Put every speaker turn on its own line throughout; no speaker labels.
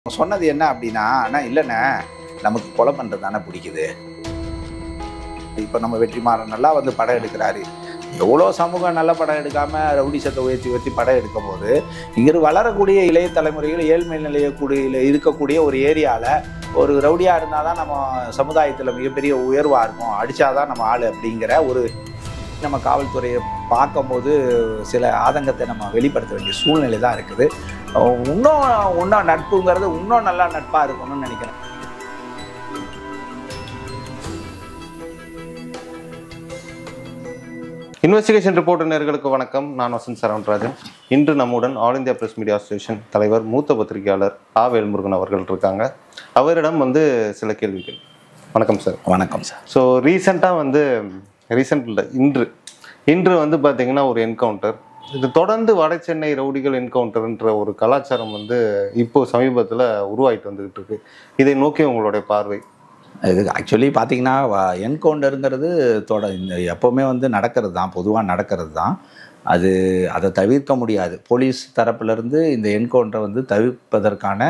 சொன்னது என்ன அப்படின்னா அண்ணா இல்லைண்ணே நமக்கு கொலை பண்ணுறது தானே பிடிக்குது இப்போ நம்ம வெற்றிமாறன் நல்லா வந்து படம் எடுக்கிறாரு எவ்வளோ சமூகம் நல்ல படம் எடுக்காம ரவுடிசத்தை உயர்த்தி உயர்த்தி படம் எடுக்கும் போது இங்கிருந்து வளரக்கூடிய இளைய தலைமுறைகள் ஏழ்மை நிலையக்கூடிய இருக்கக்கூடிய ஒரு ஏரியாவில் ஒரு ரவுடியாக இருந்தால் தான் நம்ம சமுதாயத்தில் மிகப்பெரிய உயர்வாக இருக்கும் அடித்தாதான் நம்ம ஆள் அப்படிங்கிற ஒரு நம்ம காவல்துறையை பார்க்கும்போது சில ஆதங்கத்தை நம்ம வெளிப்படுத்த வேண்டிய சூழ்நிலை தான் இருக்குது இன்னும் இன்னும் நட்புங்கிறது இன்னும் நல்லா நட்பாக இருக்கணும்னு நினைக்கிறேன்
இன்வெஸ்டிகேஷன் ரிப்போர்ட் நேர்களுக்கு வணக்கம் நான் வசந்த் சரவணராஜன் இன்று நம்முடன் all India press media association தலைவர் மூத்த பத்திரிகையாளர் ஆ வேல்முருகன் அவர்கள் இருக்காங்க அவரிடம் வந்து சில கேள்விகள் வணக்கம் சார்
வணக்கம் சார்
ஸோ ரீசெண்டாக வந்து ரீசெண்ட் இல்லை இன்று இன்று வந்து பார்த்தீங்கன்னா ஒரு என்கவுண்டர் இது தொடர்ந்து வட சென்னை ரவுடிகள் என்கவுண்டர்ன்ற ஒரு கலாச்சாரம் வந்து இப்போ சமீபத்தில் உருவாயிட்டு வந்துகிட்டு இருக்கு இதை நோக்கி உங்களுடைய பார்வை
இது ஆக்சுவலி பார்த்தீங்கன்னா என்கவுண்டருங்கிறது தொட இந்த எப்போவுமே வந்து நடக்கிறது தான் பொதுவாக நடக்கிறது தான் அது அதை தவிர்க்க முடியாது போலீஸ் தரப்புலேருந்து இந்த என்கவுண்டரை வந்து தவிர்ப்பதற்கான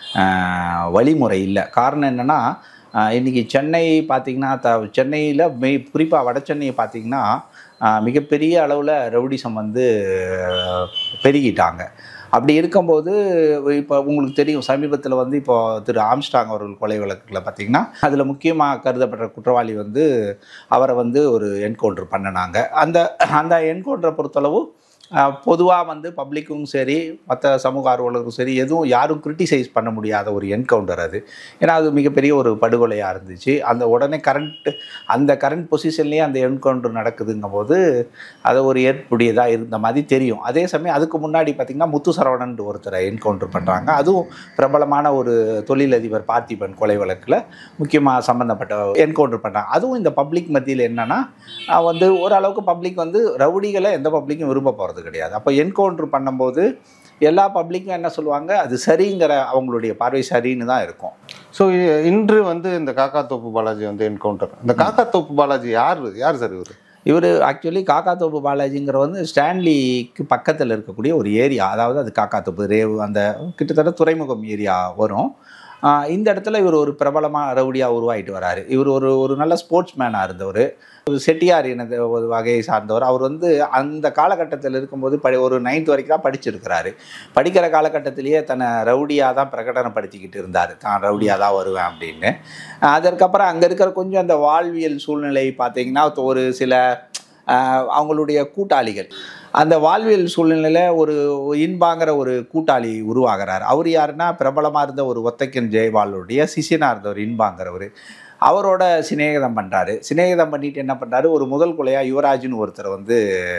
ஆஹ், வழிமுறை இல்லை காரணம் என்னென்னா இன்றைக்கி சென்னை பார்த்திங்கன்னா த சென்னையில் மெய் குறிப்பாக வட சென்னையை பார்த்திங்கன்னா ஆஹ், மிகப்பெரிய அளவில் ரவுடிசம் வந்து ஆஹ், பெருகிட்டாங்க அப்படி இருக்கும்போது இப்போ உங்களுக்கு தெரியும் சமீபத்தில் வந்து இப்போ திரு ஆம்ஸ்டாங் அவர்கள் கொலை வழக்கில் பார்த்தீங்கன்னா அதில் முக்கியமாக கருதப்பட்ட குற்றவாளி வந்து அவரை வந்து ஒரு என்கவுண்டர் பண்ணினாங்க அந்த அந்த என்கவுண்டரை பொறுத்தளவு பொதுவாக வந்து பப்ளிக்கும் சரி மற்ற சமூக ஆர்வலருக்கும் சரி எதுவும் யாரும் கிரிட்டிசைஸ் பண்ண முடியாத ஒரு என்கவுண்டர் அது ஏன்னா அது மிகப்பெரிய ஒரு படுகொலையாக இருந்துச்சு அந்த உடனே கரண்ட் அந்த கரண்ட் பொசிஷன்லேயே அந்த என்கவுண்டர் நடக்குதுங்கும் போது அதை ஒரு ஏற்புடையதாக இருந்த மாதிரி தெரியும் அதே சமயம் அதுக்கு முன்னாடி பார்த்திங்கன்னா முத்து சரவணன் ஒருத்தரை என்கவுண்டர் பண்ணுறாங்க அதுவும் பிரபலமான ஒரு தொழிலதிபர் பார்த்திபன் கொலை வழக்கில் முக்கியமாக சம்மந்தப்பட்ட என்கவுண்டர் பண்ணுறாங்க அதுவும் இந்த பப்ளிக் மத்தியில் என்னென்னா வந்து ஓரளவுக்கு பப்ளிக் வந்து ரவுடிகளை எந்த பப்ளிக்கும் விரும்ப போகிறது கிடையாது அப்போ என்கவுண்டர் பண்ணும்போது எல்லா பப்ளிக்கும் என்ன சொல்லுவாங்க அது சரிங்கிற அவங்களுடைய பார்வை சரின்னு தான் இருக்கும்
ஸோ இன்று வந்து இந்த காக்கா தோப்பு பாலாஜி வந்து என்கவுண்டர் இந்த காக்கா தோப்பு பாலாஜி யார் யார் சார் இவர்
இவர் ஆக்சுவலி காக்காத்தோப்பு பாலாஜிங்கிற வந்து ஸ்டான்லிக்கு பக்கத்தில் இருக்கக்கூடிய ஒரு ஏரியா அதாவது அது காக்காத்தோப்பு ரேவு அந்த கிட்டத்தட்ட துறைமுகம் ஏரியா வரும் ஆஹ் இந்த இடத்துல இவர் ஒரு பிரபலமாக ரவுடியாக உருவாயிட்டு வராரு இவர் ஒரு ஒரு நல்ல ஸ்போர்ட்ஸ் மேனாக இருந்தவர் ஒரு செட்டியார் இனத ஒரு வகையை சார்ந்தவர் அவர் வந்து அந்த காலகட்டத்தில் இருக்கும்போது படி ஒரு நைன்த் வரைக்கும் தான் படிச்சிருக்கிறாரு படிக்கிற காலகட்டத்திலேயே தன்னை ரவுடியாக தான் பிரகடனப்படுத்திக்கிட்டு இருந்தார் தான் ரவுடியாக தான் வருவேன் அப்படின்னு அதற்கப்புறம் அங்கே இருக்கிற கொஞ்சம் அந்த வாழ்வியல் சூழ்நிலை பார்த்தீங்கன்னா ஒரு சில ஆஹ், அவங்களுடைய கூட்டாளிகள் அந்த வாழ்வியல் சூழ்நிலையில் ஒரு இன்பாங்கிற ஒரு கூட்டாளி உருவாகிறார் அவர் யாருன்னா பிரபலமாக இருந்த ஒரு ஒத்தைக்கன் ஜெயபாலுடைய சிஷியனாக இருந்தவர் இன்பாங்கிறவர் அவரோட சிநேகிதம் பண்ணுறாரு சிநேகிதம் பண்ணிட்டு என்ன பண்ணுறாரு ஒரு முதல் கொலையாக யுவராஜ்னு ஒருத்தரை வந்து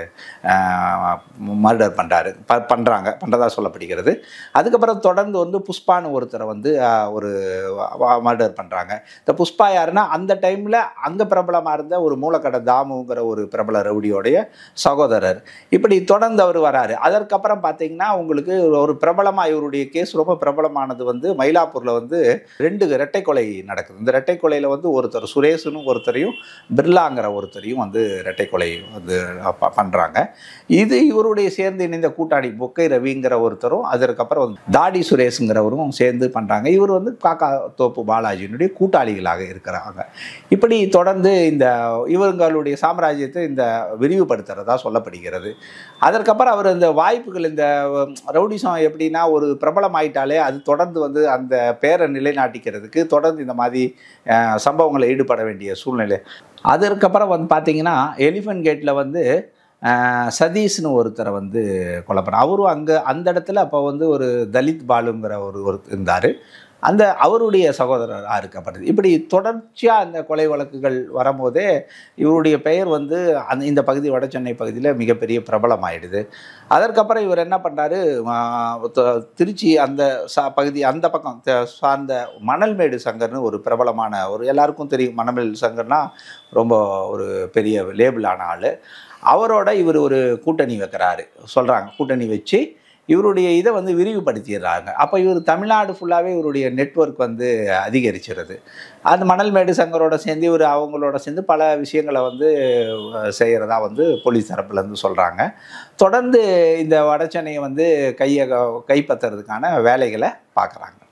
மர்டர் பண்ணுறாரு ப பண்ணுறாங்க பண்ணுறதா சொல்லப்படுகிறது அதுக்கப்புறம் தொடர்ந்து வந்து புஷ்பான்னு ஒருத்தரை வந்து ஆஹ், ஒரு மர்டர் பண்ணுறாங்க இந்த புஷ்பா யாருன்னா அந்த டைமில் அங்கே பிரபலமாக இருந்த ஒரு மூலக்கடை தாமுங்கிற ஒரு பிரபல ரவுடியோடைய சகோதரர் இப்படி தொடர்ந்து அவர் வராரு அதற்கப்புறம் பார்த்தீங்கன்னா உங்களுக்கு ஒரு பிரபலமாக இவருடைய கேஸ் ரொம்ப பிரபலமானது வந்து மயிலாப்பூரில் வந்து ரெண்டு இரட்டை கொலை நடக்குது இந்த இரட்டை கொலையில் வந்து ஒருத்தர் சுரேஷனும் ஒருத்தரையும் பிர்லாங்கிற ஒருத்தரையும் வந்து இரட்டை கொலை வந்து ப- பண்றாங்க இது இவருடைய சேர்ந்து இணைந்த கூட்டாளி பொக்கை ரவிங்கிற ஒருத்தரும் அதற்கப்புறம் வந்து தாடி சுரேஷுங்கிறவரும் சேர்ந்து பண்றாங்க இவர் வந்து காக்கா தோப்பு பாலாஜியினுடைய கூட்டாளிகளாக இருக்கிறாங்க இப்படி தொடர்ந்து இந்த இவங்களுடைய சாம்ராஜ்யத்தை இந்த விரிவுபடுத்துறதா சொல்லப்படுகிறது அதற்கப்புறம் அவர் இந்த வாய்ப்புகள் இந்த ரவுடிசம் எப்படின்னா ஒரு பிரபலம் ஆயிட்டாலே அது தொடர்ந்து வந்து அந்த பேரை நிலைநாட்டிக்கிறதுக்கு தொடர்ந்து இந்த மாதிரி அஹ், சம்பவங்களை ஈடுபட வேண்டிய சூழ்நிலை அதற்கப்புறம் வந்து பார்த்தீங்கன்னா எலிஃபென்ட் கேட்டில் வந்து அஹ், சதீஷ்னு ஒருத்தரை வந்து கொலை பண்ண அவரும் அங்கே அந்த இடத்துல அப்போ வந்து ஒரு தலித் பாலுங்கிற ஒரு ஒரு இருந்தார் அந்த அவருடைய சகோதரராக இருக்கப்படுது இப்படி தொடர்ச்சியாக அந்த கொலை வழக்குகள் வரும்போதே இவருடைய பெயர் வந்து அந்த இந்த பகுதி வட சென்னை பகுதியில் மிகப்பெரிய பிரபலமாயிடுது அதற்கப்புறம் இவர் என்ன பண்ணுறாரு திருச்சி அந்த சா பகுதி அந்த பக்கம் த- சார்ந்த மணல்மேடு சங்கர்னு ஒரு பிரபலமான ஒரு எல்லாருக்கும் தெரியும் மணல்மேடு சங்கர்னா ரொம்ப ஒரு பெரிய லேபிளான ஆள் அவரோட இவர் ஒரு கூட்டணி வைக்கிறாரு சொல்கிறாங்க கூட்டணி வச்சு இவருடைய இதை வந்து விரிவுபடுத்திடுறாங்க அப்போ இவர் தமிழ்நாடு ஃபுல்லாகவே இவருடைய நெட்வொர்க் வந்து அதிகரிச்சிருது அந்த மணல்மேடு சங்கரோட சேர்ந்து இவர் அவங்களோட சேர்ந்து பல விஷயங்களை வந்து செய்கிறதா வந்து போலீஸ் தரப்புலேருந்து சொல்கிறாங்க தொடர்ந்து இந்த வடச்சென்னையை வந்து கையை கைப்பற்றுறதுக்கான வேலைகளை பார்க்குறாங்க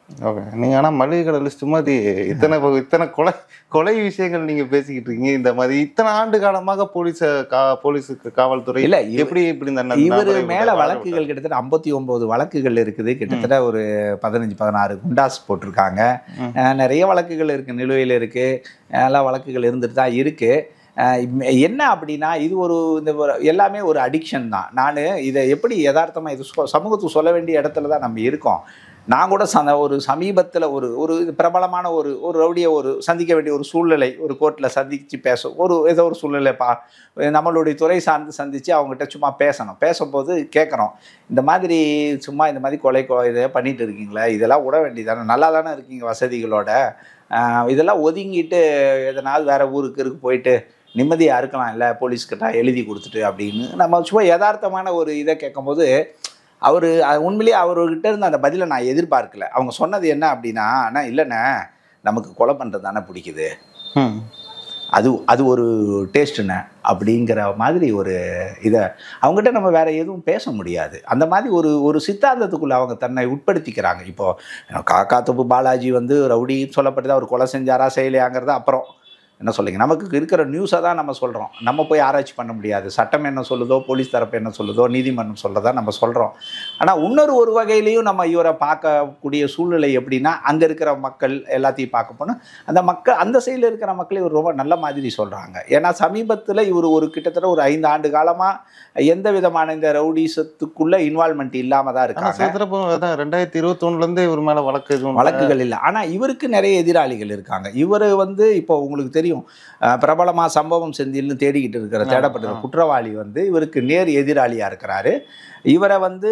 ஓகே நீங்க ஆனா மளிகை கடை லிஸ்ட் மாதிரி இத்தனை வகை- இத்தனை கொலை கொலை விஷயங்கள் நீங்க பேசிக்கிட்டு இருக்கீங்க இந்த மாதிரி இத்தனை ஆண்டு காலமாக போலீஸ் போலீஸுக்கு காவல்துறை
இல்ல, இவ-
எப்படி இப்படி இந்த ந-
இவர்
நபரை
மேல
வாழ
வழக்குகள் கிட்டத்தட்ட ஐம்பத்தி ஒன்பது வழக்குகள் இருக்குது கிட்டத்தட்ட ஒரு பதினஞ்சு பதினாறு குண்டாஸ் போட்டிருக்காங்க
ம்.
அஹ் நிறைய வழக்குகள் இருக்கு நிலுவையில் இருக்கு எல்லா வழக்குகள் இருந்துட்டு தான் இருக்கு அஹ் இம்- என்ன அப்படின்னா இது ஒரு இந்த ஒரு- எல்லாமே ஒரு அடிக்ஷன் தான் நான் இதை எப்படி யதார்த்தமா இது சொ- சமூகத்துக்கு சொல்ல வேண்டிய இடத்துல தான் நம்ம இருக்கோம் நான் கூட சந்த ஒரு சமீபத்தில் ஒரு ஒரு இது பிரபலமான ஒரு ஒரு ரவுடியை ஒரு சந்திக்க வேண்டிய ஒரு சூழ்நிலை ஒரு கோர்ட்டில் சந்தித்து பேச ஒரு ஏதோ ஒரு சூழ்நிலை பா நம்மளுடைய துறை சார்ந்து சந்தித்து அவங்ககிட்ட சும்மா பேசணும் பேசும்போது கேட்குறோம் இந்த மாதிரி சும்மா இந்த மாதிரி கொலை கொ இதை பண்ணிட்டு இருக்கீங்களே இதெல்லாம் விட வேண்டியதானே நல்லா தானே இருக்கீங்க வசதிகளோட ஆஹ் இதெல்லாம் ஒதுங்கிட்டு எதனாவது வேற ஊருக்கு இருக்கு போயிட்டு நிம்மதியாக இருக்கலாம் இல்லை போலீஸ்கிட்ட எழுதி கொடுத்துட்டு அப்படின்னு நம்ம சும்மா யதார்த்தமான ஒரு இதை கேட்கும்போது அவர் உண்மையிலேயே அவர்கிட்ட இருந்து அந்த பதிலை நான் எதிர்பார்க்கல அவங்க சொன்னது என்ன அப்படின்னா அண்ணா இல்லைண்ணே நமக்கு கொலை பண்ணுறது தானே பிடிக்குது
ம்.
அது அது ஒரு டேஸ்ட்டுண்ணே அப்படிங்கிற மாதிரி ஒரு இதை அவங்ககிட்ட நம்ம வேற எதுவும் பேச முடியாது அந்த மாதிரி ஒரு ஒரு சித்தாந்தத்துக்குள்ள அவங்க தன்னை உட்படுத்திக்கிறாங்க இப்போ காக்கா தொப்பு பாலாஜி வந்து ரவுடி சொல்லப்பட்டது அவர் கொலை செஞ்சாரா செய்யலையாங்கிறது அப்புறம் என்ன சொல்லுங்க நமக்கு இருக்கிற நியூஸை தான் நம்ம சொல்கிறோம் நம்ம போய் ஆராய்ச்சி பண்ண முடியாது சட்டம் என்ன சொல்லுதோ போலீஸ் தரப்பு என்ன சொல்லுதோ நீதிமன்றம் சொல்றதா நம்ம சொல்கிறோம் ஆனால் இன்னொரு ஒரு வகையிலையும் நம்ம இவரை பார்க்கக்கூடிய சூழ்நிலை எப்படின்னா அங்கே இருக்கிற மக்கள் எல்லாத்தையும் பார்க்க போனால் அந்த மக்கள் அந்த சைடில் இருக்கிற மக்கள் இவர் ரொம்ப நல்ல மாதிரி சொல்கிறாங்க ஏன்னா சமீபத்தில் இவர் ஒரு கிட்டத்தட்ட ஒரு ஐந்து ஆண்டு காலமாக எந்த விதமான இந்த ரவுடிசத்துக்குள்ள இன்வால்மெண்ட் இல்லாமல் தான்
ஆனா
இருக்காங்க
சில தரப்பு அதான் ரெண்டாயிரத்தி இருபத்தி இருந்தே இவர் மேல வழக்கு எதுவும் இல்ல.
வழக்குகள் இல்லை ஆனால் இவருக்கு நிறைய எதிராளிகள் இருக்காங்க இவர் வந்து இப்போ உங்களுக்கு தெரியும் அஹ், பிரபலமா சம்பவம் செந்தில்னு தேடிக்கிட்டு இருக்கிற
ஆமா,
தேடப்பட்டிருக்கிற
ஆமா.
குற்றவாளி வந்து இவருக்கு நேர் எதிராளியாக இருக்கிறாரு இவரை வந்து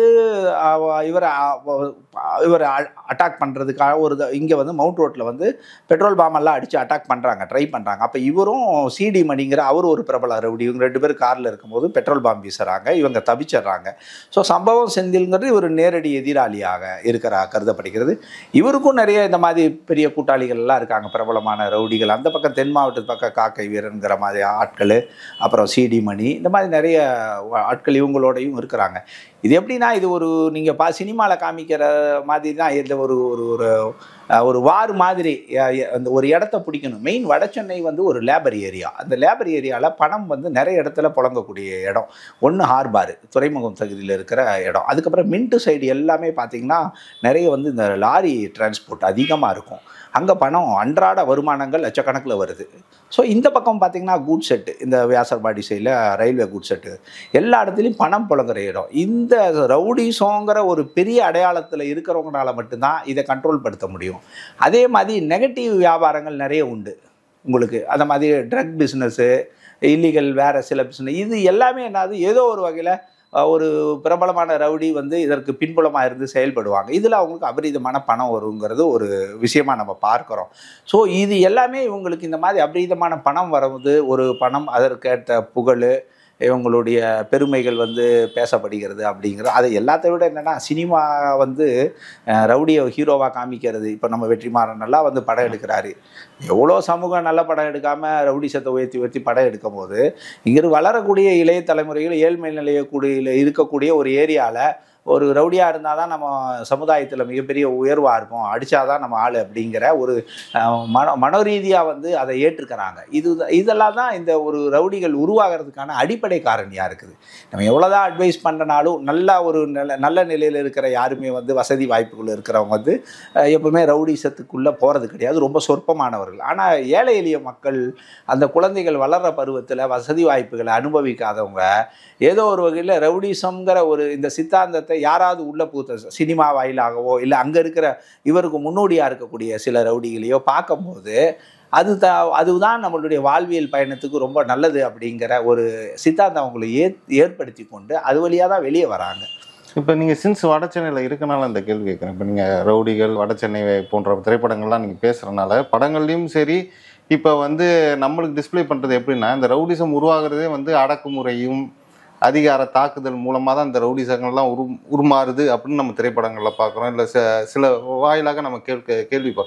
அவ- இவரை அவ- இவரை அட்டாக் பண்ணுறதுக்காக ஒரு இங்கே வந்து மவுண்ட் ரோட்டில் வந்து பெட்ரோல் பாம்பெல்லாம் அடித்து அட்டாக் பண்ணுறாங்க ட்ரை பண்ணுறாங்க அப்போ இவரும் சிடி மணிங்கிற அவர் ஒரு பிரபல ரவுடி இவங்க ரெண்டு பேரும் காரில் இருக்கும்போது பெட்ரோல் பாம்பு வீசுறாங்க இவங்க தப்பிச்சிடுறாங்க ஸோ சம்பவம் செந்தில்ங்கிறது இவர் நேரடி எதிராளியாக இருக்கிற கருதப்படுகிறது இவருக்கும் நிறைய இந்த மாதிரி பெரிய கூட்டாளிகள் எல்லாம் இருக்காங்க பிரபலமான ரவுடிகள் அந்த பக்கம் தென் மாவட்டத்து பக்கம் காக்கை வீரன்கிற மாதிரி ஆட்கள் அப்புறம் சிடி மணி இந்த மாதிரி நிறைய வ- ஆட்கள் இவங்களோடையும் இருக்கிறாங்க இது எப்படின்னா இது ஒரு நீங்கள் பா சினிமாவில் காமிக்கிற மாதிரி தான் இந்த ஒரு ஒரு ஒரு அஹ், ஒரு வார் மாதிரி அஹ், எ- அந்த ஒரு இடத்த பிடிக்கணும் மெயின் வடசென்னை வந்து ஒரு லேபர் ஏரியா அந்த லேபர் ஏரியாவில் பணம் வந்து நிறைய இடத்துல புழங்கக்கூடிய இடம் ஒன்று ஹார்பார் துறைமுகம் தகுதியில் இருக்கிற இடம் அதுக்கப்புறம் மின்ட்டு சைடு எல்லாமே பார்த்தீங்கன்னா நிறைய வந்து இந்த லாரி டிரான்ஸ்போர்ட் அதிகமாக இருக்கும் அங்கே பணம் அன்றாட வருமானங்கள் லட்சக்கணக்கில் வருது ஸோ இந்த பக்கம் பார்த்தீங்கன்னா கூட் செட்டு இந்த வியாசர்பாடி சைடில் ரயில்வே கூட் செட்டு எல்லா இடத்துலையும் பணம் புழங்குற இடம் இந்த ரவுடிசோங்கிற ஒரு பெரிய அடையாளத்தில் இருக்கிறவங்களால மட்டும்தான் இதை கண்ட்ரோல் படுத்த முடியும் அதே மாதிரி நெகட்டிவ் வியாபாரங்கள் நிறைய உண்டு உங்களுக்கு அந்த மாதிரி ட்ரக் பிஸ்னஸ்ஸு இல்லீகல் வேறு சில பிஸ்னஸ் இது எல்லாமே என்னது ஏதோ ஒரு வகையில் ஒரு பிரபலமான ரவுடி வந்து இதற்கு பின்புலமாக இருந்து செயல்படுவாங்க இதில் அவங்களுக்கு அபரீதமான பணம் வருங்கிறது ஒரு விஷயமா நம்ம பார்க்குறோம் ஸோ இது எல்லாமே இவங்களுக்கு இந்த மாதிரி அபரீதமான பணம் வருவது ஒரு பணம் அதற்கேற்ற புகழ் இவங்களுடைய பெருமைகள் வந்து பேசப்படுகிறது அப்படிங்கிறது அது எல்லாத்த விட என்னென்னா சினிமா வந்து அஹ், ரவுடியை ஹீரோவாக காமிக்கிறது இப்போ நம்ம வெற்றிமாறன் நல்லா வந்து படம் எடுக்கிறாரு எவ்வளோ சமூகம் நல்ல படம் எடுக்காமல் ரவுடிசத்தை உயர்த்தி உயர்த்தி படம் எடுக்கும் போது இங்கிருந்து வளரக்கூடிய இளைய தலைமுறைகள் ஏழ்மை நிலையக்கூடிய இருக்கக்கூடிய ஒரு ஏரியாவில் ஒரு ரவுடியாக இருந்தால் தான் நம்ம சமுதாயத்தில் மிகப்பெரிய உயர்வாக இருப்போம் அடித்தாதான் நம்ம ஆள் அப்படிங்கிற ஒரு அஹ், மன மனோரீதியாக வந்து அதை ஏற்றுக்கிறாங்க இது இதெல்லாம் தான் இந்த ஒரு ரவுடிகள் உருவாகிறதுக்கான அடிப்படை காரணியாக இருக்குது நம்ம எவ்வளோதான் அட்வைஸ் பண்ணுறனாலும் நல்ல ஒரு நல்ல நல்ல நிலையில் இருக்கிற யாருமே வந்து வசதி வாய்ப்புகள் இருக்கிறவங்க வந்து அஹ், எப்பவுமே ரவுடிசத்துக்குள்ளே போகிறது கிடையாது ரொம்ப சொற்பமானவர்கள் ஆனால் ஏழை எளிய மக்கள் அந்த குழந்தைகள் வளர்கிற பருவத்தில் வசதி வாய்ப்புகளை அனுபவிக்காதவங்க ஏதோ ஒரு வகையில் ரவுடிசம்ங்கிற ஒரு இந்த சித்தாந்தத்தை யாராவது உள்ள பூத்த சினிமா வாயிலாகவோ இல்லை அங்கே இருக்கிற இவருக்கு முன்னோடியாக இருக்கக்கூடிய சில ரவுடிகளையோ பார்க்கும்போது அது த அதுதான் நம்மளுடைய வாழ்வியல் பயணத்துக்கு ரொம்ப நல்லது அப்படிங்கிற ஒரு சித்தாந்தம் அவங்களை ஏ ஏற்படுத்தி கொண்டு அது வழியாக தான் வெளியே வராங்க
இப்போ நீங்கள் சின்ஸ் வட சென்னையில் இருக்கனால இந்த கேள்வி கேட்குறேன் இப்போ நீங்கள் ரவுடிகள் வட சென்னை போன்ற திரைப்படங்கள்லாம் நீங்கள் பேசுகிறனால படங்கள்லையும் சரி இப்போ வந்து நம்மளுக்கு டிஸ்ப்ளே பண்ணுறது எப்படின்னா இந்த ரவுடிசம் உருவாகிறதே வந்து அடக்குமுறையும் அதிகார தாக்குதல் மூலமாக தான் இந்த ரவுடிசங்கள்லாம் உரு உருமாறுது அப்படின்னு நம்ம திரைப்படங்களில் பார்க்குறோம் இல்லை சில சில வாயிலாக நம்ம கேட்க கேள்விப்படுறோம்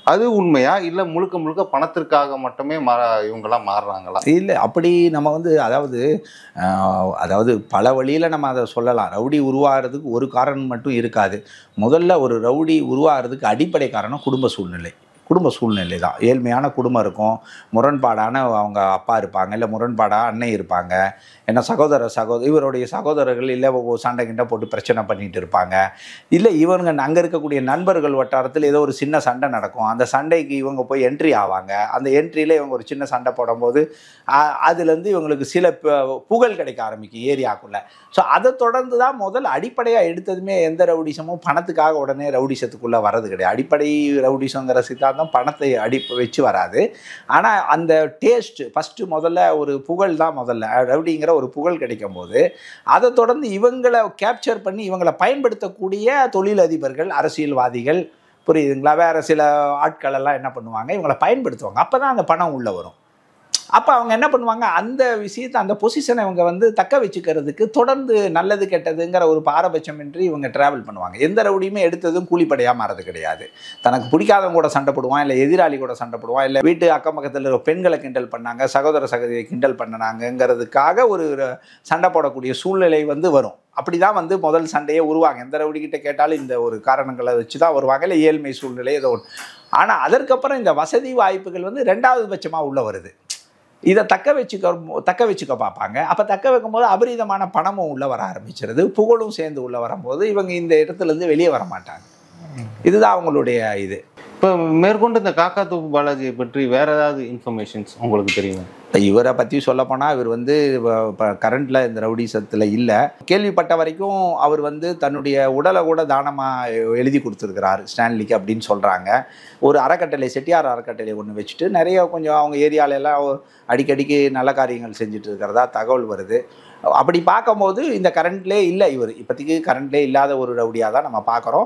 அது உண்மையா இல்ல முழுக்க முழுக்க பணத்திற்காக மட்டுமே மாற இவங்கெல்லாம் மாறுறாங்களா
இல்லை அப்படி நம்ம வந்து அதாவது ஆஹ், அதாவது பல வழியில் நம்ம அதை சொல்லலாம் ரவுடி உருவாகிறதுக்கு ஒரு காரணம் மட்டும் இருக்காது முதல்ல ஒரு ரவுடி உருவாகிறதுக்கு அடிப்படை காரணம் குடும்ப சூழ்நிலை குடும்ப சூழ்நிலை தான் ஏழ்மையான குடும்பம் இருக்கும் முரண்பாடான அவங்க அப்பா இருப்பாங்க இல்லை முரண்பாடாக அன்னை இருப்பாங்க என்ன சகோதர சகோதர இவருடைய சகோதரர்கள் இல்லை சண்டை கிண்டை போட்டு பிரச்சனை பண்ணிட்டு இருப்பாங்க இல்லை இவங்க அங்கே இருக்கக்கூடிய நண்பர்கள் வட்டாரத்தில் ஏதோ ஒரு சின்ன சண்டை நடக்கும் அந்த சண்டைக்கு இவங்க போய் என்ட்ரி ஆவாங்க அந்த என்ட்ரியில் இவங்க ஒரு சின்ன சண்டை போடும்போது ஆ- அதுலேருந்து இவங்களுக்கு சில ப- புகழ் கிடைக்க ஆரம்பிக்கும் ஏரியாக்குள்ள ஸோ அதை தொடர்ந்து தான் முதல் அடிப்படையாக எடுத்ததுமே எந்த ரவுடிசமும் பணத்துக்காக உடனே ரவுடிசத்துக்குள்ளே வர்றது கிடையாது அடிப்படை ரவுடிசங்கிற சித்தாந்தம் பணத்தை அடி வச்சு வராது ஆனால் அந்த டேஸ்ட் ஃபஸ்ட்டு முதல்ல ஒரு புகழ் தான் முதல்ல ரவுடிங்கிற ஒரு புகழ் கிடைக்கும் போது அதை தொடர்ந்து இவங்களை கேப்சர் பண்ணி இவங்களை பயன்படுத்தக்கூடிய தொழிலதிபர்கள் அரசியல்வாதிகள் புரியுதுங்களா வேறு சில ஆட்கள் எல்லாம் என்ன பண்ணுவாங்க இவங்களை பயன்படுத்துவாங்க அப்போ தான் அந்த பணம் உள்ளே வரும் அப்போ அவங்க என்ன பண்ணுவாங்க அந்த விஷயத்தை அந்த பொசிஷனை இவங்க வந்து தக்க வச்சுக்கிறதுக்கு தொடர்ந்து நல்லது கெட்டதுங்கிற ஒரு பாரபட்சமின்றி இவங்க ட்ராவல் பண்ணுவாங்க எந்த ரவுடியுமே எடுத்ததும் கூலிப்படையாக மாறது கிடையாது தனக்கு பிடிக்காதவங்க கூட சண்டை போடுவான் இல்லை எதிராளி கூட சண்டை போடுவான் இல்லை வீட்டு அக்கம் பக்கத்தில் இருக்க பெண்களை கிண்டல் பண்ணாங்க சகோதர சகோதரியை கிண்டல் பண்ணனாங்கங்கிறதுக்காக ஒரு சண்டை போடக்கூடிய சூழ்நிலை வந்து வரும் அப்படி தான் வந்து முதல் சண்டையே உருவாங்க எந்த ரவுடிக்கிட்ட கேட்டாலும் இந்த ஒரு காரணங்களை வச்சு தான் வருவாங்க இல்லை ஏழ்மை சூழ்நிலை ஏதோ ஒன்று ஆனால் அதற்கப்புறம் இந்த வசதி வாய்ப்புகள் வந்து ரெண்டாவது பட்சமாக உள்ள வருது இதை தக்க வச்சுக்க தக்க வச்சுக்க பார்ப்பாங்க அப்போ தக்க வைக்கும்போது அபரிதமான பணமும் உள்ளே வர ஆரம்பிச்சிருது புகழும் சேர்ந்து உள்ளே வரும்போது இவங்க இந்த இடத்துலேருந்து வெளியே வர மாட்டாங்க இதுதான் அவங்களுடைய இது
இப்போ மேற்கொண்டு இந்த காக்கா தோப்பு பாலாஜியை பற்றி வேற ஏதாவது இன்ஃபர்மேஷன்ஸ் உங்களுக்கு தெரியுமா
இப்போ இவரை பற்றி சொல்லப்போனால் இவர் வந்து இப்போ கரண்டில் இந்த ரவுடிசத்தில் இல்லை கேள்விப்பட்ட வரைக்கும் அவர் வந்து தன்னுடைய உடலை கூட தானமாக எழுதி கொடுத்துருக்கிறார் ஸ்டான்லிக்கு அப்படின்னு சொல்கிறாங்க ஒரு அறக்கட்டளை செட்டியார் அறக்கட்டளை ஒன்று வச்சுட்டு நிறைய கொஞ்சம் அவங்க ஏரியால எல்லாம் அடிக்கடிக்கு நல்ல காரியங்கள் செஞ்சுட்டு இருக்கிறதா தகவல் வருது அப்படி பார்க்கும்போது இந்த கரண்ட்லே இல்லை இவர் இப்போதைக்கு கரண்ட்லே இல்லாத ஒரு ரவுடியாக தான் நம்ம பார்க்குறோம்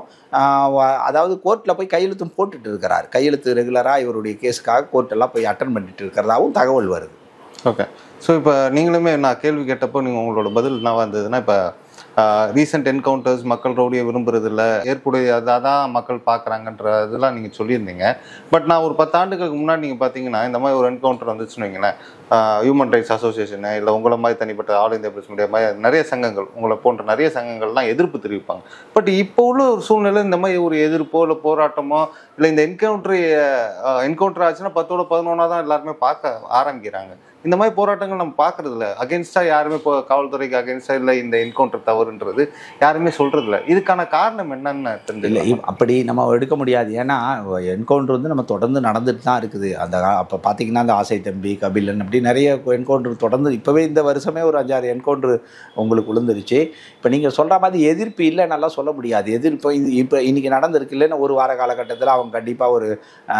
அதாவது கோர்ட்டில் போய் கையெழுத்தும் போட்டுட்டு இருக்கிறார் கையெழுத்து ரெகுலராக இவருடைய கேஸுக்காக கோர்ட்டெல்லாம் போய் அட்டன் பண்ணிட்டு இருக்கிறதாவும் தகவல் வருது
ஓகே ஸோ இப்போ நீங்களுமே நான் கேள்வி கேட்டப்போ நீங்கள் உங்களோட பதில் என்னவா இருந்ததுன்னா இப்போ ரீசெண்ட் என்கவுண்டர்ஸ் மக்கள் ரவுடியை விரும்புறது இல்லை ஏற்புடையதாக தான் மக்கள் பார்க்குறாங்கன்ற இதெல்லாம் நீங்கள் சொல்லியிருந்தீங்க பட் நான் ஒரு பத்து ஆண்டுகளுக்கு முன்னாடி நீங்கள் பார்த்தீங்கன்னா இந்த மாதிரி ஒரு என்கவுண்டர் வந்துச்சுன்னு வைங்களேன் ஹியூமன் ரைட்ஸ் அசோசியேஷனு இல்லை உங்களை மாதிரி தனிப்பட்ட ஆல் இந்தியா பிரஸ் மீடியா மாதிரி நிறைய சங்கங்கள் உங்களை போன்ற நிறைய சங்கங்கள்லாம் எதிர்ப்பு தெரிவிப்பாங்க பட் இப்போ உள்ள ஒரு சூழ்நிலை இந்த மாதிரி ஒரு எதிர்ப்போ இல்லை போராட்டமோ இல்லை இந்த என்கவுண்டர் என்கவுண்டர் ஆச்சுன்னா பத்தோட பதினொன்னா தான் எல்லாருமே பார்க்க ஆரம்பிக்கிறாங்க இந்த மாதிரி போராட்டங்கள் நம்ம பார்க்கறது இல்லை அகேன்ஸ்டா யாருமே இப்போ காவல்துறைக்கு அகேன்ஸ்டா இல்லை இந்த என்கவுண்டர் தவறுன்றது யாருமே சொல்றது இல்லை இதுக்கான காரணம் என்னன்னு
இல்லை
தெரிஞ்சு
இவ்- அப்படி நம்ம எடுக்க முடியாது ஏன்னா என்கவுண்டர் வந்து நம்ம தொடர்ந்து நடந்துட்டு தான் இருக்குது அந்த கா- அப்போ பார்த்தீங்கன்னா அந்த ஆசை தம்பி கபிலன் அப்படி நிறைய என்கவுண்டர் தொடர்ந்து இப்போவே இந்த வருஷமே ஒரு அஞ்சாறு என்கவுண்டர் உங்களுக்கு விழுந்துருச்சு இப்போ நீங்கள் சொல்கிற மாதிரி எதிர்ப்பு இல்லை நல்லா சொல்ல முடியாது எதிர்ப்பு இது இப்போ இன்றைக்கி நடந்திருக்கு இல்லைன்னா ஒரு வார காலகட்டத்தில் அவங்க கண்டிப்பாக ஒரு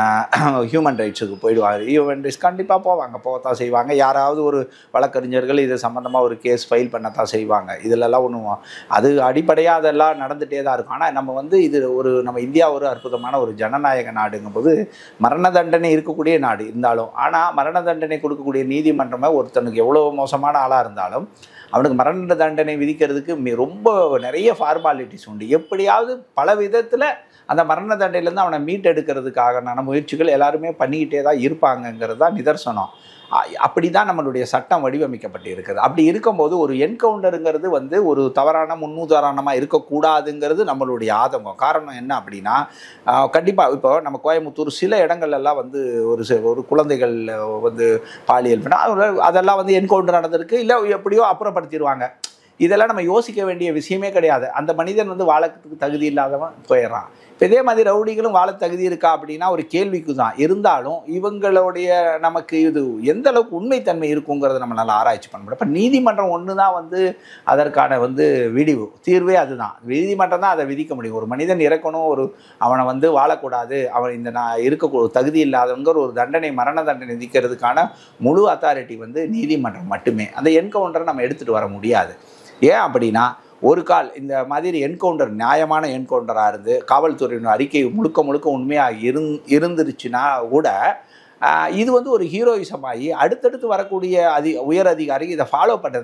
ஹியூமன் ரைட்ஸுக்கு போயிடுவாங்க ஹியூமன் ரைட்ஸ் கண்டிப்பாக போவாங்க போகத்தான் செய்வாங்க யாராவது ஒரு வழக்கறிஞர்கள் இது சம்மந்தமாக ஒரு கேஸ் ஃபைல் பண்ணத்தான் செய்வாங்க இதிலெல்லாம் ஒன்றும் அது அடிப்படையாக அதெல்லாம் நடந்துகிட்டே தான் இருக்கும் ஆனால் நம்ம வந்து இது ஒரு நம்ம இந்தியா ஒரு அற்புதமான ஒரு ஜனநாயக நாடுங்கும்போது மரண தண்டனை இருக்கக்கூடிய நாடு இருந்தாலும் ஆனால் மரண தண்டனை கொடுக்கக்கூடிய நீதிமன்றமே ஒருத்தனுக்கு எவ்வளோ மோசமான ஆளாக இருந்தாலும் அவனுக்கு மரண தண்டனை விதிக்கிறதுக்கு மி- ரொம்ப நிறைய ஃபார்மாலிட்டிஸ் உண்டு எப்படியாவது பல விதத்தில் அந்த மரண தண்டையிலேருந்து அவனை மீட்டெடுக்கிறதுக்கான முயற்சிகள் எல்லாருமே பண்ணிக்கிட்டே தான் இருப்பாங்கங்கிறது தான் நிதர்சனம் அ- அப்படி தான் நம்மளுடைய சட்டம் வடிவமைக்கப்பட்டு இருக்குது அப்படி இருக்கும்போது ஒரு என்கவுண்டருங்கிறது வந்து ஒரு தவறான முன்னுதாரணமாக இருக்கக்கூடாதுங்கிறது நம்மளுடைய ஆதங்கம் காரணம் என்ன அப்படின்னா கண்டிப்பாக இப்போ நம்ம கோயம்புத்தூர் சில இடங்கள்ல எல்லாம் வந்து ஒரு சி- ஒரு குழந்தைகள் வந்து பாலியல் பண்ண அது- அதெல்லாம் வந்து என்கவுண்டர் நடந்திருக்கு இல்லை எப்படியோ அப்புறப்படுத்திடுவாங்க இதெல்லாம் நம்ம யோசிக்க வேண்டிய விஷயமே கிடையாது அந்த மனிதன் வந்து வாழறதுக்கு தகுதி இல்லாதவன் போயிடுறான் இப்போ இதே மாதிரி ரவுடிகளும் வாழ தகுதி இருக்கா அப்படின்னா ஒரு கேள்விக்கு தான் இருந்தாலும் இவங்களுடைய நமக்கு இது எந்த அளவுக்கு உண்மைத்தன்மை இருக்குங்கிறத நம்ம நல்லா ஆராய்ச்சி பண்ண முடியும் இப்போ நீதிமன்றம் ஒன்று தான் வந்து அதற்கான வந்து விடிவு தீர்வே அதுதான் நீதிமன்றம் தான் அதை விதிக்க முடியும் ஒரு மனிதன் இறக்கணும் ஒரு அவனை வந்து வாழக்கூடாது அவன் இந்த நான் இருக்க தகுதி இல்லாதவங்கிற ஒரு தண்டனை மரண தண்டனை விதிக்கிறதுக்கான முழு அத்தாரிட்டி வந்து நீதிமன்றம் மட்டுமே அந்த என்கவுண்டரை நம்ம எடுத்துகிட்டு வர முடியாது ஏன் அப்படின்னா ஒரு கால் இந்த மாதிரி என்கவுண்டர் நியாயமான என்கவுண்டராக இருந்து காவல்துறையினர் அறிக்கை முழுக்க முழுக்க உண்மையாக இருந் இருந்துருச்சுன்னா கூட ஆஹ், இது வந்து ஒரு ஹீரோயிசம் ஆகி அடுத்தடுத்து வரக்கூடிய அதி உயர் அதிகாரி இதை ஃபாலோ பண்ணுறதா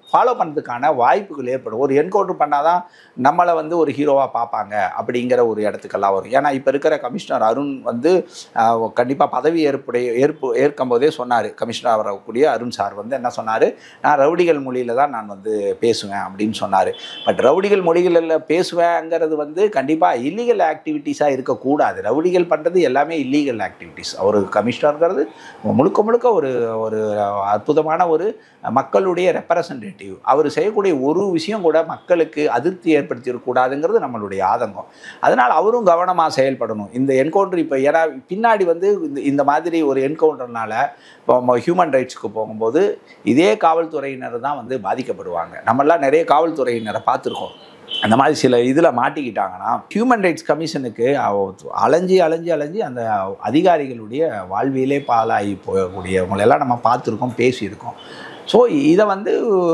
ஃபாலோ பண்ணுறதுக்கான வாய்ப்புகள் ஏற்படும் ஒரு என்கவுண்டர் பண்ணாதான் நம்மளை வந்து ஒரு ஹீரோவாக பார்ப்பாங்க அப்படிங்கிற ஒரு இடத்துக்கெல்லாம் வரும் ஏன்னா இப்போ இருக்கிற கமிஷனர் அருண் வந்து கண்டிப்பாக பதவி ஏற்புடைய ஏற்பு ஏற்கும் போதே சொன்னார் கமிஷனர் வரக்கூடிய அருண் சார் வந்து என்ன சொன்னார் நான் ரவுடிகள் மொழியில் தான் நான் வந்து பேசுவேன் அப்படின்னு சொன்னார் பட் ரவுடிகள் மொழிகளில் பேசுவேங்கிறது வந்து கண்டிப்பாக இல்லீகல் ஆக்டிவிட்டீஸாக இருக்கக்கூடாது ரவுடிகள் பண்ணுறது எல்லாமே இல்லீகல் ஆக்டிவிட்டீஸ் அவர் கமிஷனருங்கிறது முழுக்க முழுக்க ஒரு ஒரு அற்புதமான ஒரு மக்களுடைய ரெப்ரசன்டேட்டிவ் அவர் செய்யக்கூடிய ஒரு விஷயம் கூட மக்களுக்கு அதிருப்தி ஏற்படுத்திடக்கூடாதுங்கிறது நம்மளுடைய ஆதங்கம் அதனால் அவரும் கவனமாக செயல்படணும் இந்த என்கவுண்டர் இப்போ ஏன்னா பின்னாடி வந்து இந்த இந்த மாதிரி ஒரு என்கவுண்டர்னால இப்போ ஹியூமன் ரைட்ஸ்க்கு போகும்போது இதே காவல்துறையினர் தான் வந்து பாதிக்கப்படுவாங்க நம்மளாம் நிறைய காவல்துறையினரை பார்த்துருக்கோம் அந்த மாதிரி சில இதில் மாட்டிக்கிட்டாங்கன்னா ஹியூமன் ரைட்ஸ் கமிஷனுக்கு அவ- அலைஞ்சி அலைஞ்சி அலைஞ்சி அந்த அதிகாரிகளுடைய வாழ்வியலே பாலாகி போகக்கூடியவங்களெல்லாம் நம்ம பார்த்துருக்கோம் பேசியிருக்கோம் ஸோ இதை வந்து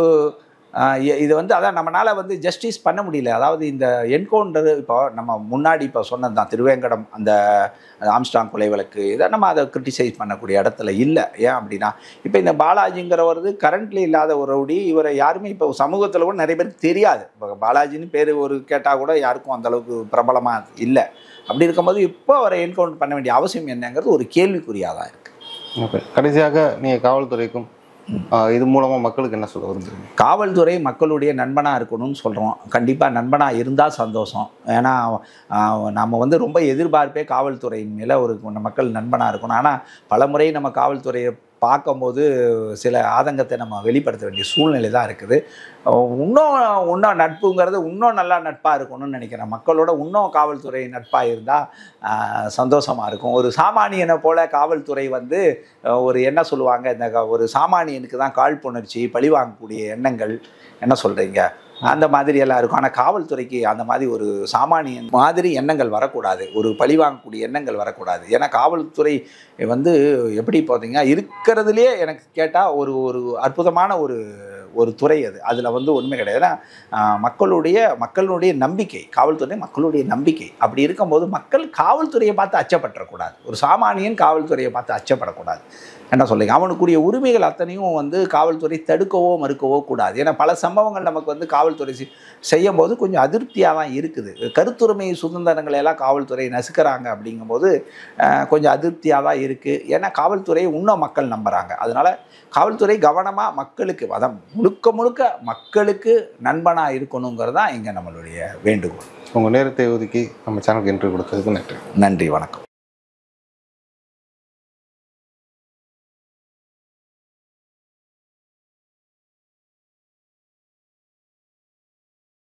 ஆஹ் இ- இது வந்து அதான் நம்மளால் வந்து ஜஸ்டிஸ் பண்ண முடியல அதாவது இந்த என்கவுண்டர் இப்போ நம்ம முன்னாடி இப்போ சொன்னது தான் திருவேங்கடம் அந்த ஆம்ஸ்டாங் கொலை வழக்கு இதை நம்ம அதை கிரிட்டிசைஸ் பண்ணக்கூடிய இடத்துல இல்லை ஏன் அப்படின்னா இப்போ இந்த பாலாஜிங்கிறவரது கரண்ட்லி இல்லாத ஒரு ரவுடி இவரை யாருமே இப்போ சமூகத்தில் கூட நிறைய பேருக்கு தெரியாது இப்போ பாலாஜின்னு பேர் ஒரு கேட்டால் கூட யாருக்கும் அந்த அளவுக்கு பிரபலமாக இல்லை அப்படி இருக்கும்போது இப்போ அவரை என்கவுண்டர் பண்ண வேண்டிய அவசியம் என்னங்கிறது ஒரு கேள்விக்குறியாக தான் இருக்குது
ஓகே கடைசியாக நீங்கள் காவல்துறைக்கும் ஆஹ் இது மூலமாக மக்களுக்கு என்ன சொல்ல விரும்புறீங்க
காவல்துறை மக்களுடைய நண்பனாக இருக்கணும்னு சொல்கிறோம் கண்டிப்பாக நண்பனாக இருந்தால் சந்தோஷம் ஏன்னா ஆஹ், நம்ம வந்து ரொம்ப எதிர்பார்ப்பே காவல்துறையின் மேலே ஒரு மக்கள் நண்பனாக இருக்கணும் ஆனால் பல முறை நம்ம காவல்துறையை பார்க்கும்போது சில ஆதங்கத்தை நம்ம வெளிப்படுத்த வேண்டிய சூழ்நிலை தான் இருக்குது அஹ் இன்னும் இன்னும் நட்புங்கிறது இன்னும் நல்லா நட்பாக இருக்கணும்னு நினைக்கிறேன் மக்களோட இன்னும் காவல்துறை நட்பாக இருந்தால் சந்தோஷமாக இருக்கும் ஒரு சாமானியனை போல காவல்துறை வந்து அஹ், ஒரு என்ன சொல்லுவாங்க இந்த க- ஒரு சாமானியனுக்கு தான் காழ்ப்புணர்ச்சி பழிவாங்கக்கூடிய எண்ணங்கள் என்ன சொல்கிறீங்க அந்த மாதிரி எல்லாம் இருக்கும் ஆனால் காவல்துறைக்கு அந்த மாதிரி ஒரு சாமானியன் மாதிரி எண்ணங்கள் வரக்கூடாது ஒரு பழிவாங்கக்கூடிய எண்ணங்கள் வரக்கூடாது ஏன்னா காவல்துறை வந்து எப்படி பார்த்தீங்கன்னா இருக்கிறதுலே எனக்கு கேட்டால் ஒரு ஒரு அற்புதமான ஒரு ஒரு துறை அது அதில் வந்து உண்மை கிடையாது ஏன்னா ஆஹ், மக்களுடைய மக்களுடைய நம்பிக்கை காவல்துறை மக்களுடைய நம்பிக்கை அப்படி இருக்கும்போது மக்கள் காவல்துறையை பார்த்து அச்சப்பட்டுறக்கூடாது ஒரு சாமானியன் காவல்துறையை பார்த்து அச்சப்படக்கூடாது என்ன சொல்லுங்க அவனுக்குரிய உரிமைகள் அத்தனையும் வந்து காவல்துறை தடுக்கவோ மறுக்கவோ கூடாது ஏன்னா பல சம்பவங்கள் நமக்கு வந்து காவல்துறை செய்- செய்யும் போது கொஞ்சம் அதிருப்தியாக தான் இருக்குது கருத்துரிமை சுதந்திரங்களை எல்லாம் காவல்துறை நசுக்கிறாங்க அப்படிங்கும்போது அஹ், கொஞ்சம் அதிருப்தியாக தான் இருக்குது ஏன்னா காவல்துறையை இன்னும் மக்கள் நம்புகிறாங்க அதனால் காவல்துறை கவனமாக மக்களுக்கு அதான் முழுக்க முழுக்க மக்களுக்கு நண்பனாக இருக்கணுங்கிறது தான் இங்கே நம்மளுடைய வேண்டுகோள்
உங்கள் நேரத்தை ஒதுக்கி நம்ம சேனலுக்கு இன்டர்வியூ கொடுத்ததுக்கு நன்றி
நன்றி வணக்கம்